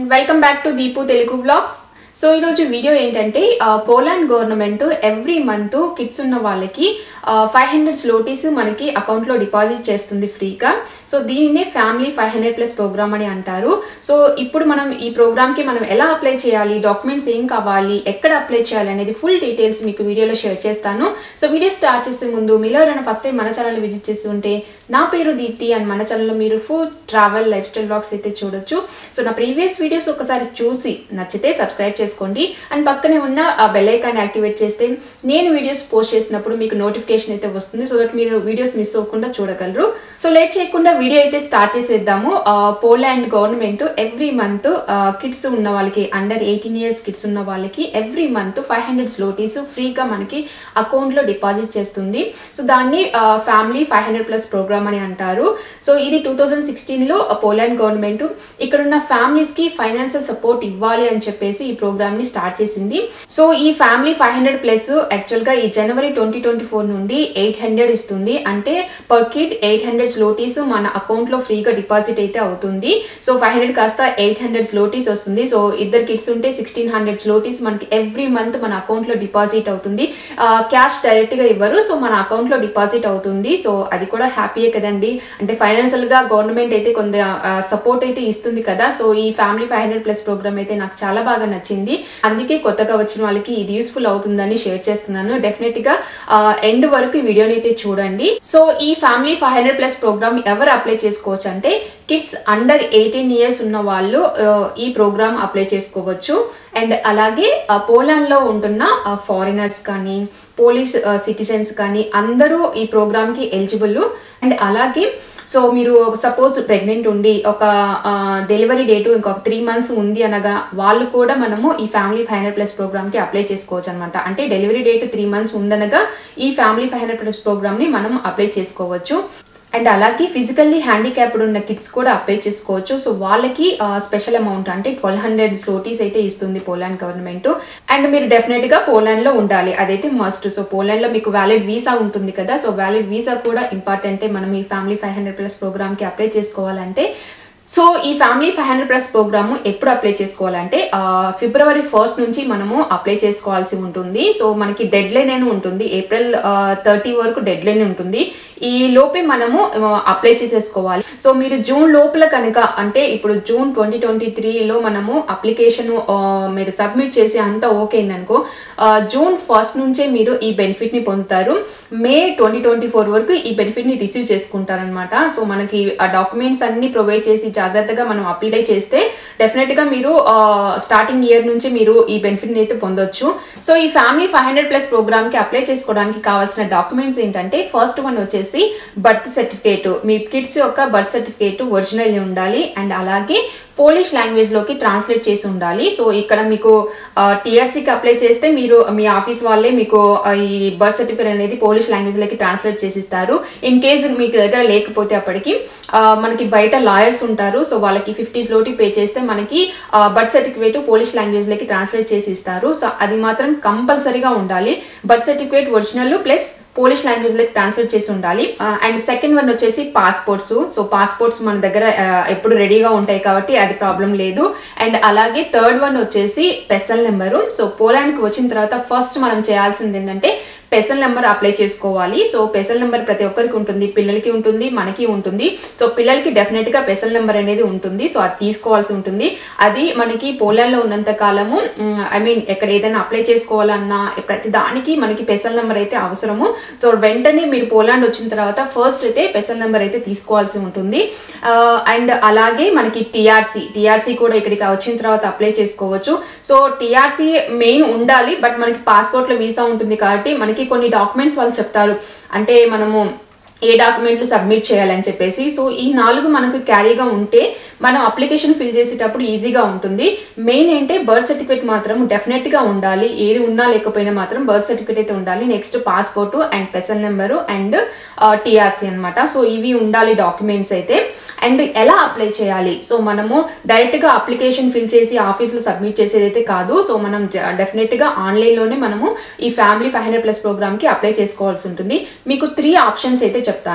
welcome back to Deepu Telugu vlogs so ఈరోజు video ఏంటంటే ఆ, Poland government every month kids ఉన్న వాళ్ళకి ఫైవ్ హండ్రెడ్ స్లోటీస్ మనకి అకౌంట్లో డిపాజిట్ చేస్తుంది ఫ్రీగా సో దీనినే family five hundred plus program అని అంటారు సో ఇప్పుడు మనం ఈ ప్రోగ్రామ్కి మనం ఎలా అప్లై చేయాలి డాక్యుమెంట్స్ ఏం కావాలి ఎక్కడ అప్లై చేయాలి అనేది ఫుల్ డీటెయిల్స్ మీకు వీడియోలో షేర్ చేస్తాను సో వీడియో స్టార్ట్ చేసే ముందు మీలో ఎవరైనా ఫస్ట్ టైం మన ఛానల్ విజిట్ చేసి ఉంటే నా పేరు దీప్తి అండ్ మన ఛానల్లో మీరు food travel lifestyle blogs అయితే చూడొచ్చు సో నా ప్రీవియస్ వీడియోస్ ఒకసారి చూసి నచ్చితే సబ్స్క్రైబ్ చేసుకోండి అండ్ పక్కనే ఉన్న ఆ బెల్ ఐకాన్ యాక్టివేట్ చేస్తే నేను వీడియోస్ పోస్ట్ చేసినప్పుడు మీకు నోటిఫికేషన్ అయితే వస్తుంది సో దట్ మీరు వీడియోస్ మిస్ అవ్వకుండా చూడగలరు సో లేట్ చేయకుండా వీడియో అయితే స్టార్ట్ చేసేద్దాము ఆ, Poland government every month kids ఉన్న వాళ్ళకి అండర్ ఎయిటీన్ ఇయర్స్ కిడ్స్ ఉన్న వాళ్ళకి every month five hundred zlotys ఫ్రీగా మనకి అకౌంట్లో డిపాజిట్ చేస్తుంది సో దాన్ని family five hundred plus program అని అంటారు సో ఇది టూ థౌజండ్ సిక్స్టీన్లో పోలాండ్ గవర్నమెంట్ ఇక్కడ ఉన్న ఫ్యామిలీస్కి ఫైనాన్షియల్ సపోర్ట్ ఇవ్వాలి అని చెప్పేసి ఈ ప్రోగ్రామ్ని స్టార్ట్ చేసింది సో ఈ ఫ్యామిలీ ఫైవ్ హండ్రెడ్ ప్లస్ యాక్చువల్గా ఈ జనవరి ట్వంటీ ట్వంటీ ఫోర్ నుండి ఎయిట్ హండ్రెడ్ ఇస్తుంది అంటే per kid eight hundred zlotys మన అకౌంట్లో ఫ్రీగా డిపాజిట్ అయితే అవుతుంది సో ఫైవ్ హండ్రెడ్ కాస్త ఎయిట్ హండ్రెడ్ స్లోటీస్ వస్తుంది సో ఇద్దరు కిడ్స్ ఉంటే సిక్స్టీన్ హండ్రెడ్ స్లోటీస్ మనకి ఎవ్రీ మంత్ మన అకౌంట్లో డిపాజిట్ అవుతుంది క్యాష్ డైరెక్ట్గా ఇవ్వరు సో మన అకౌంట్లో డిపాజిట్ అవుతుంది సో అది కూడా హ్యాపీయే కదండి అంటే ఫైనాన్షియల్గా గవర్నమెంట్ అయితే కొంత సపోర్ట్ అయితే ఇస్తుంది కదా సో ఈ family five hundred plus program అయితే నాకు చాలా బాగా నచ్చింది అందుకే కొత్తగా వచ్చిన వాళ్ళకి ఇది యూస్ఫుల్ అవుతుందని షేర్ చేస్తున్నాను డెఫినెట్ గా ఎండ్ వరకు ఈ వీడియోని అయితే చూడండి సో ఈ family five hundred plus program ఎవరు అప్లై చేసుకోవచ్చు అంటే కిడ్స్ అండర్ ఎయిటీన్ ఇయర్స్ ఉన్న వాళ్ళు ఆ, ఈ ప్రోగ్రామ్ అప్లై చేసుకోవచ్చు అండ్ అలాగే ఆ, పోలాండ్లో ఉంటున్న ఫారినర్స్ కానీ పోలీస్ సిటిజన్స్ కానీ అందరూ ఈ ప్రోగ్రామ్కి ఎలిజిబుల్ అండ్ అలాగే సో మీరు సపోజ్ ప్రెగ్నెంట్ ఉండి ఒక డెలివరీ డేట్ ఇంకొక త్రీ మంత్స్ ఉంది అనగా వాళ్ళు కూడా మనము ఈ ఫ్యామిలీ ఫైవ్ హండ్రెడ్ ప్లస్ ప్రోగ్రామ్కి అప్లై చేసుకోవచ్చు అనమాట అంటే డెలివరీ డేట్ త్రీ మంత్స్ ఉందనగా ఈ ఫ్యామిలీ ఫైవ్ హండ్రెడ్ ప్లస్ ప్రోగ్రామ్ని మనం అప్లై చేసుకోవచ్చు అండ్ అలాగే ఫిజికల్లీ హ్యాండిక్యాప్డ్ ఉన్న కిడ్స్ కూడా అప్లై చేసుకోవచ్చు సో వాళ్ళకి స్పెషల్ అమౌంట్ అంటే ట్వెల్వ్ హండ్రెడ్ స్లోటీస్ అయితే ఇస్తుంది పోలాండ్ గవర్నమెంట్ అండ్ మీరు డెఫినెట్ గా పోలాండ్ లో ఉండాలి అదైతే మస్ట్ సో పోలాండ్ లో మీకు వ్యాలిడ్ వీసా ఉంటుంది కదా సో వ్యాలిడ్ వీసా కూడా ఇంపార్టెంటే మనం ఈ family five hundred plus program కి అప్లై చేసుకోవాలంటే సో ఈ family five hundred plus program ఎప్పుడు అప్లై చేసుకోవాలంటే ఆ, ఫిబ్రవరి ఫస్ట్ నుంచి మనము అప్లై చేసుకోవాల్సి ఉంటుంది సో మనకి డెడ్ లైన్ అని ఉంటుంది ఏప్రిల్ థర్టీ వరకు డెడ్ లైన్ ఉంటుంది ఈ లోపే మనము ఆ, అప్లై చేసేసుకోవాలి సో మీరు జూన్ లోపల కనుక అంటే ఇప్పుడు జూన్ ట్వంటీ ట్వంటీ త్రీలో మనము అప్లికేషన్ మీరు సబ్మిట్ చేసి అంతా ఓకే అయిందనుకో ఆ, జూన్ ఫస్ట్ నుంచే మీరు ఈ బెనిఫిట్ ని పొందుతారు మే ట్వంటీ ట్వంటీ ఫోర్ వరకు ఈ బెనిఫిట్ ని రిసీవ్ చేసుకుంటారనమాట సో మనకి ఆ డాక్యుమెంట్స్ అన్ని ప్రొవైడ్ చేసి జాగ్రత్తగా మనం అప్లై చేస్తే డెఫినెట్ గా మీరు స్టార్టింగ్ ఇయర్ నుంచి మీరు ఈ బెనిఫిట్ ని అయితే పొందొచ్చు సో ఈ family five hundred plus program కి అప్లై చేసుకోవడానికి కావాల్సిన డాక్యుమెంట్స్ ఏంటంటే ఫస్ట్ వన్ వచ్చేసి బర్త్ సర్టిఫికేట్ మీ కిడ్స్ యొక్క బర్త్ సర్టిఫికేట్ ఒరిజినల్ ఉండాలి అండ్ అలాగే పోలిష్ లాంగ్వేజ్ లోకి ట్రాన్స్లేట్ చేసి ఉండాలి సో ఇక్కడ మీకు టీఆర్సీకి అప్లై చేస్తే మీరు మీ ఆఫీస్ వాళ్ళే మీకు ఆ, ఈ బర్త్ సర్టిఫికేట్ అనేది పోలిష్ లాంగ్వేజ్ లోకి ట్రాన్స్లేట్ చేసి ఇస్తారు ఇన్ కేస్ మీకు దగ్గర లేకపోతే అప్పటికి ఆ, మనకి బయట లాయర్స్ ఉంటారు సో వాళ్ళకి ఫిఫ్టీ లోటి పే చేస్తే మనకి బర్త్ సర్టిఫికేట్ పోలిష్ లాంగ్వేజ్ లోకి ట్రాన్స్లేట్ చేసి ఇస్తారు సో అది మాత్రం కంపల్సరీగా ఉండాలి birth certificate original plus Polish language లకి ట్రాన్స్లేట్ చేసి ఉండాలి అండ్ సెకండ్ వన్ వచ్చేసి పాస్పోర్ట్స్ సో పాస్పోర్ట్స్ మన దగ్గర ఆ, ఎప్పుడు రెడీగా ఉంటాయి కాబట్టి అది ప్రాబ్లం లేదు అండ్ అలాగే థర్డ్ వన్ వచ్చేసి పెసల్ నెంబరు సో పోలాండ్కి వచ్చిన తర్వాత ఫస్ట్ మనం చేయాల్సింది ఏంటంటే పెసల్ నెంబర్ అప్లై చేసుకోవాలి సో పెసల్ నెంబర్ ప్రతి ఒక్కరికి ఉంటుంది పిల్లలకి ఉంటుంది మనకి ఉంటుంది సో పిల్లలకి డెఫినెట్ గా పెసల్ నెంబర్ అనేది ఉంటుంది సో అది తీసుకోవాల్సి ఉంటుంది అది మనకి పోలాండ్లో ఉన్నంత కాలము ఐ మీన్ ఎక్కడ ఏదైనా అప్లై చేసుకోవాలన్నా ప్రతి దానికి మనకి పెసల్ నెంబర్ అయితే అవసరము సో వెంటనే మీరు పోలాండ్ వచ్చిన తర్వాత ఫస్ట్ అయితే పెసల్ నెంబర్ అయితే తీసుకోవాల్సి ఉంటుంది అండ్ అలాగే మనకి టీఆర్సీ టీఆర్సీ కూడా ఇక్కడికి వచ్చిన తర్వాత అప్లై చేసుకోవచ్చు సో టీఆర్సీ మెయిన్ ఉండాలి బట్ మనకి పాస్పోర్ట్లో వీసా ఉంటుంది కాబట్టి మనకి కొన్ని డాక్యుమెంట్స్ వాళ్ళు చెప్తారు అంటే మనము ఏ డాక్యుమెంట్లు సబ్మిట్ చేయాలని చెప్పేసి సో ఈ నాలుగు మనకు క్యారీగా ఉంటే మనం అప్లికేషన్ ఫిల్ చేసేటప్పుడు ఈజీగా ఉంటుంది మెయిన్ ఏంటంటే బర్త్ సర్టిఫికేట్ మాత్రం డెఫినెట్గా ఉండాలి ఏది ఉన్నా లేకపోయినా మాత్రం బర్త్ సర్టిఫికేట్ అయితే ఉండాలి next passport and PESEL number and TRC అనమాట సో ఇవి ఉండాలి డాక్యుమెంట్స్ అయితే అండ్ ఎలా అప్లై చేయాలి సో మనము డైరెక్ట్గా అప్లికేషన్ ఫిల్ చేసి ఆఫీస్లో సబ్మిట్ చేసేది అయితే కాదు సో మనం జ- డెఫినెట్గా ఆన్లైన్లోనే మనము ఈ ఫ్యామిలీ ఫైవ్ హండ్రెడ్ ప్లస్ ప్రోగ్రామ్కి అప్లై చేసుకోవాల్సి ఉంటుంది మీకు త్రీ ఆప్షన్స్ అయితే చెప్తాను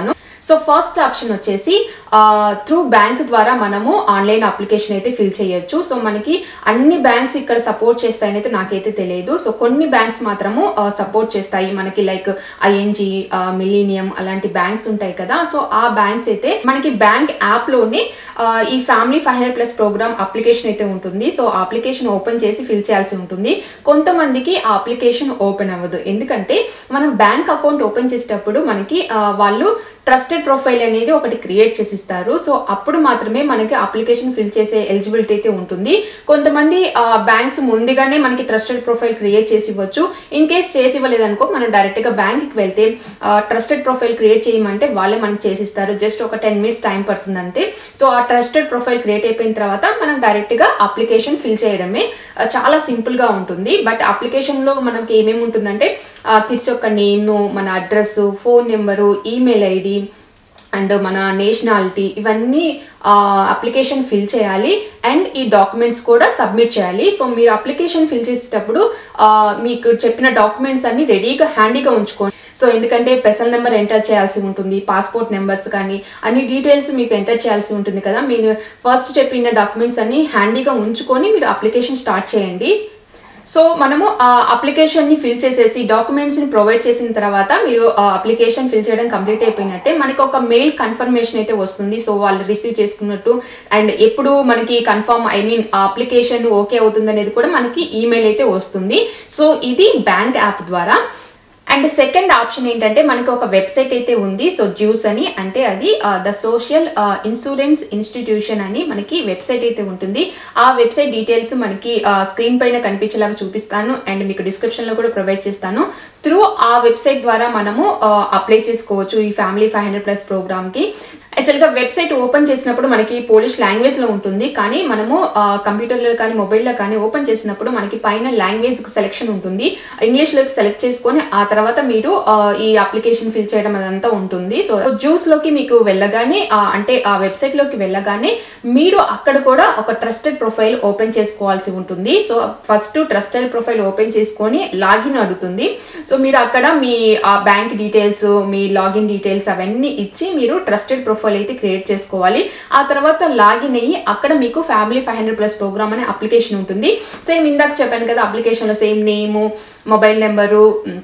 సో ఫస్ట్ ఆప్షన్ వచ్చేసి త్రూ బ్యాంక్ ద్వారా మనము ఆన్లైన్ అప్లికేషన్ అయితే ఫిల్ చేయొచ్చు సో మనకి అన్ని బ్యాంక్స్ ఇక్కడ సపోర్ట్ చేస్తాయని అయితే నాకైతే తెలియదు సో కొన్ని బ్యాంక్స్ మాత్రము సపోర్ట్ చేస్తాయి మనకి లైక్ ఐఎన్జి మిలీనియం అలాంటి బ్యాంక్స్ ఉంటాయి కదా సో ఆ బ్యాంక్స్ అయితే మనకి బ్యాంక్ యాప్లోనే ఈ family five hundred plus program application అయితే ఉంటుంది సో ఆ అప్లికేషన్ ఓపెన్ చేసి ఫిల్ చేయాల్సి ఉంటుంది కొంతమందికి ఆ అప్లికేషన్ ఓపెన్ అవ్వదు ఎందుకంటే మనం బ్యాంక్ అకౌంట్ ఓపెన్ చేసేటప్పుడు మనకి ఆ, వాళ్ళు ట్రస్టెడ్ ప్రొఫైల్ అనేది ఒకటి క్రియేట్ చేసిస్తారు సో అప్పుడు మాత్రమే మనకి అప్లికేషన్ ఫిల్ చేసే ఎలిజిబిలిటీ అయితే ఉంటుంది కొంతమంది బ్యాంక్స్ ముందుగానే మనకి ట్రస్టెడ్ ప్రొఫైల్ క్రియేట్ చేసి ఇవ్వచ్చు ఇన్ కేస్ చేసి ఇవ్వలేదనుకో మనం డైరెక్ట్గా బ్యాంక్కి వెళ్తే ట్రస్టెడ్ ప్రొఫైల్ క్రియేట్ చేయమంటే వాళ్ళే మనకి చేసిస్తారు జస్ట్ ఒక టెన్ మినిట్స్ టైం పడుతుంది అంతే సో ఆ ట్రస్టెడ్ ప్రొఫైల్ క్రియేట్ అయిపోయిన తర్వాత మనం డైరెక్ట్గా అప్లికేషన్ ఫిల్ చేయడమే ఆ, చాలా సింపుల్గా ఉంటుంది బట్ అప్లికేషన్లో మనకి ఏమేమి ఉంటుందంటే కిడ్స్ యొక్క నేమ్ మన address phone number email ID and మన నేషనాలిటీ ఇవన్నీ అప్లికేషన్ ఫిల్ చేయాలి అండ్ ఈ డాక్యుమెంట్స్ కూడా సబ్మిట్ చేయాలి సో మీరు అప్లికేషన్ ఫిల్ చేసేటప్పుడు ఆ, మీకు చెప్పిన డాక్యుమెంట్స్ అన్ని రెడీగా హ్యాండీగా ఉంచుకోండి సో ఎందుకంటే పెసల్ నెంబర్ ఎంటర్ చేయాల్సి ఉంటుంది పాస్పోర్ట్ నెంబర్స్ కానీ అన్ని డీటెయిల్స్ మీకు ఎంటర్ చేయాల్సి ఉంటుంది కదా మీరు ఫస్ట్ చెప్పిన డాక్యుమెంట్స్ అన్ని హ్యాండీగా ఉంచుకొని మీరు అప్లికేషన్ స్టార్ట్ చేయండి సో మనము ఆ అప్లికేషన్ని ఫిల్ చేసేసి డాక్యుమెంట్స్ని ప్రొవైడ్ చేసిన తర్వాత మీరు ఆ అప్లికేషన్ ఫిల్ చేయడం కంప్లీట్ అయిపోయినట్టే మనకి ఒక మెయిల్ కన్ఫర్మేషన్ అయితే వస్తుంది సో వాళ్ళు రిసీవ్ చేసుకున్నట్టు అండ్ ఎప్పుడు మనకి కన్ఫర్మ్ ఐ మీన్ ఆ అప్లికేషన్ ఓకే అవుతుంది అనేది కూడా మనకి ఈమెయిల్ అయితే వస్తుంది సో ఇది బ్యాంక్ యాప్ ద్వారా అండ్ సెకండ్ ఆప్షన్ ఏంటంటే మనకి ఒక వెబ్సైట్ అయితే ఉంది సో జ్యూస్ అని అంటే అది ద సోషల్ ఇన్సూరెన్స్ ఇన్స్టిట్యూషన్ అని మనకి వెబ్సైట్ అయితే ఉంటుంది ఆ వెబ్సైట్ డీటెయిల్స్ మనకి స్క్రీన్ పైన కనిపించేలాగా చూపిస్తాను అండ్ మీకు డిస్క్రిప్షన్లో కూడా ప్రొవైడ్ చేస్తాను త్రూ ఆ వెబ్సైట్ ద్వారా మనము అప్లై చేసుకోవచ్చు ఈ ఫ్యామిలీ ఫైవ్ హండ్రెడ్ ప్లస్ ప్రోగ్రామ్కి యాక్చువల్గా వెబ్సైట్ ఓపెన్ చేసినప్పుడు మనకి పోలిష్ లాంగ్వేజ్లో ఉంటుంది కానీ మనము కంప్యూటర్లో కానీ మొబైల్లో కానీ ఓపెన్ చేసినప్పుడు మనకి పైన లాంగ్వేజ్ సెలెక్షన్ ఉంటుంది ఇంగ్లీష్లోకి సెలెక్ట్ చేసుకొని ఆ తర్వాత మీరు ఆ, ఈ అప్లికేషన్ ఫిల్ చేయడం అదంతా ఉంటుంది సో జ్యూస్లోకి మీకు వెళ్ళగానే ఆ, అంటే ఆ వెబ్సైట్లోకి వెళ్ళగానే మీరు అక్కడ కూడా ఒక ట్రస్టెడ్ ప్రొఫైల్ ఓపెన్ చేసుకోవాల్సి ఉంటుంది so first trusted profile open చేసుకొని లాగిన్ అడుగుతుంది సో మీరు అక్కడ మీ ఆ బ్యాంక్ డీటెయిల్స్ మీ లాగిన్ డీటెయిల్స్ అవన్నీ ఇచ్చి మీరు ట్రస్టెడ్ ప్రొఫైల్ అయితే క్రియేట్ చేసుకోవాలి ఆ తర్వాత లాగిన్ అయ్యి అక్కడ మీకు family five hundred plus program అనే అప్లికేషన్ ఉంటుంది సేమ్ ఇందాక చెప్పాను కదా అప్లికేషన్లో same name mobile number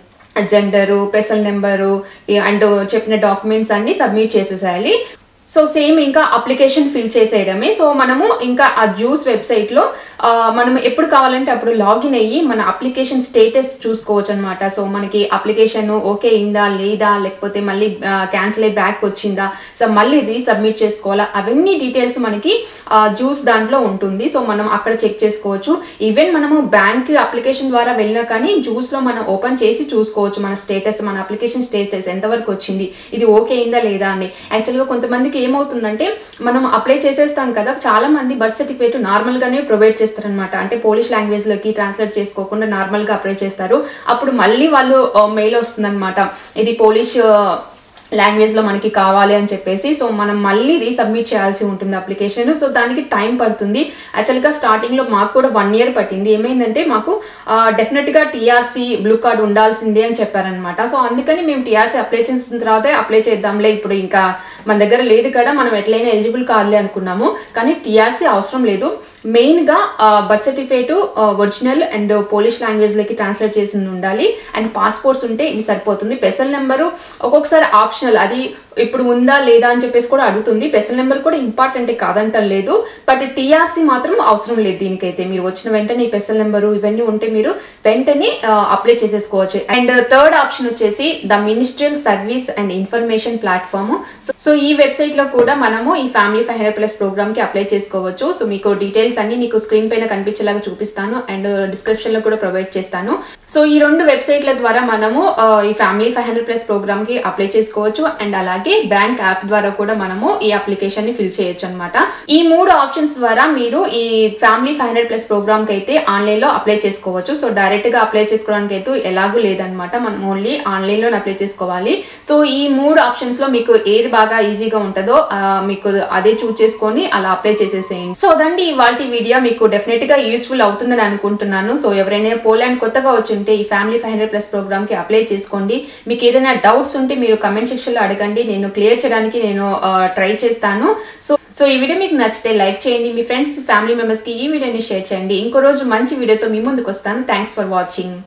gender PESEL number and చెప్పిన డాక్యుమెంట్స్ అన్ని సబ్మిట్ చేసేసేయాలి సో సేమ్ ఇంకా అప్లికేషన్ ఫిల్ చేసేయడమే సో మనము ఇంకా ఆ జ్యూస్ వెబ్సైట్లో మనం ఎప్పుడు కావాలంటే అప్పుడు లాగిన్ అయ్యి మన అప్లికేషన్ స్టేటస్ చూసుకోవచ్చు అనమాట సో మనకి అప్లికేషన్ ఓకే అయిందా లేదా లేకపోతే మళ్ళీ క్యాన్సిల్ అయ్యి బ్యాక్ వచ్చిందా సో మళ్ళీ రీసబ్మిట్ చేసుకోవాలా అవన్నీ డీటెయిల్స్ మనకి జ్యూస్ దాంట్లో ఉంటుంది సో మనం అక్కడ చెక్ చేసుకోవచ్చు ఈవెన్ మనము బ్యాంక్ అప్లికేషన్ ద్వారా వెళ్ళినా కానీ జ్యూస్లో మనం ఓపెన్ చేసి చూసుకోవచ్చు మన స్టేటస్ మన అప్లికేషన్ స్టేటస్ ఎంతవరకు వచ్చింది ఇది ఓకే అయిందా లేదా అని యాక్చువల్గా కొంతమందికి ఏమవుతుందంటే మనం అప్లై చేసేస్తాం కదా చాలా మంది బర్త్ సర్టిఫికేట్ నార్మల్గానే ప్రొవైడ్ చేస్తారనమాట అంటే పోలిష్ లాంగ్వేజ్లోకి ట్రాన్స్లేట్ చేసుకోకుండా నార్మల్గా అప్లై చేస్తారు అప్పుడు మళ్ళీ వాళ్ళు మెయిల్ వస్తుందన్నమాట ఇది పోలిష్ లాంగ్వేజ్ లో మనకి కావాలి అని చెప్పేసి సో మనం మళ్ళీ రీసబ్మిట్ చేయాల్సి ఉంటుంది అప్లికేషన్ సో దానికి టైం పడుతుంది యాక్చువల్గా స్టార్టింగ్ లో మాకు కూడా వన్ ఇయర్ పట్టింది ఏమైందంటే మాకు డెఫినెట్ గా టీఆర్సీ బ్లూ కార్డ్ ఉండాల్సిందే అని చెప్పారనమాట సో అందుకని మేము టీఆర్సీ అప్లై చేసిన తర్వాత అప్లై చేద్దాంలే ఇప్పుడు ఇంకా మన దగ్గర లేదు కదా మనం ఎట్లయినా ఎలిజిబుల్ కాదులే అనుకున్నాము కానీ టీఆర్సీ అవసరం లేదు మెయిన్గా birth certificate original and Polish లాంగ్వేజ్లోకి ట్రాన్స్లేట్ చేసి ఉండాలి అండ్ పాస్పోర్ట్స్ ఉంటే ఇవి సరిపోతుంది పెసల్ నెంబరు ఒక్కొక్కసారి ఆప్షనల్ అది ఇప్పుడు ఉందా లేదా అని చెప్పేసి కూడా అడుగుతుంది పెసల్ నెంబర్ కూడా ఇంపార్టెంట్ కాదంటం లేదు బట్ టీఆర్సీ మాత్రం అవసరం లేదు దీనికైతే మీరు వచ్చిన వెంటనే ఈ పెసల్ నెంబరు ఇవన్నీ ఉంటే మీరు వెంటనే అప్లై చేసేసుకోవచ్చు అండ్ థర్డ్ ఆప్షన్ వచ్చేసి the ministerial service and information platform so ఈ వెబ్సైట్ లో కూడా మనము ఈ family five hundred plus program కి అప్లై చేసుకోవచ్చు సో మీకు డీటెయిల్స్ అన్ని నీకు స్క్రీన్ పైన కనిపించేలాగా చూపిస్తాను అండ్ డిస్క్రిప్షన్ లో కూడా ప్రొవైడ్ చేస్తాను సో ఈ రెండు వెబ్సైట్ల ద్వారా మనము ఆ, ఈ family five hundred plus program కి అప్లై చేసుకోవచ్చు అండ్ అలాగే బ్యాంక్ యాప్ ద్వారా కూడా మనము ఈ అప్లికేషన్ ని ఫిల్ చేయొచ్చు అనమాట ఈ మూడు ఆప్షన్స్ ద్వారా మీరు ఈ family five hundred plus program కి అయితే ఆన్లైన్ లో అప్లై చేసుకోవచ్చు సో డైరెక్ట్ గా అప్లై చేసుకోవడానికి అయితే ఎలాగూ లేదనమాట మనం ఓన్లీ ఆన్లైన్ లో అప్లై చేసుకోవాలి సో ఈ మూడు ఆప్షన్స్ లో మీకు ఏది బాగా ఈజీగా ఉంటుందో ఆ, మీకు అదే చూస్ చేసుకొని అలా అప్లై చేసేసేయండి సో అదండి ఇవాళ వీడియో మీకు డెఫినెట్ గా యూస్ఫుల్ అవుతుందని అనుకుంటున్నాను సో ఎవరైనా పోలాండ్ కొత్తగా వచ్చి ఉంటే ఈ family five hundred plus program కి అప్లై చేసుకోండి మీకు ఏదైనా డౌట్స్ ఉంటే మీరు కమెంట్ సెక్షన్ లో అడగండి నేను క్లియర్ చేయడానికి నేను ట్రై చేస్తాను సో సో ఈ వీడియో మీకు నచ్చితే లైక్ చేయండి మీ ఫ్రెండ్స్ ఫ్యామిలీ మెంబర్స్కి ఈ వీడియోని షేర్ చేయండి ఇంకో రోజు మంచి వీడియోతో మీ ముందుకు వస్తాను థ్యాంక్స్ ఫర్ వాచింగ్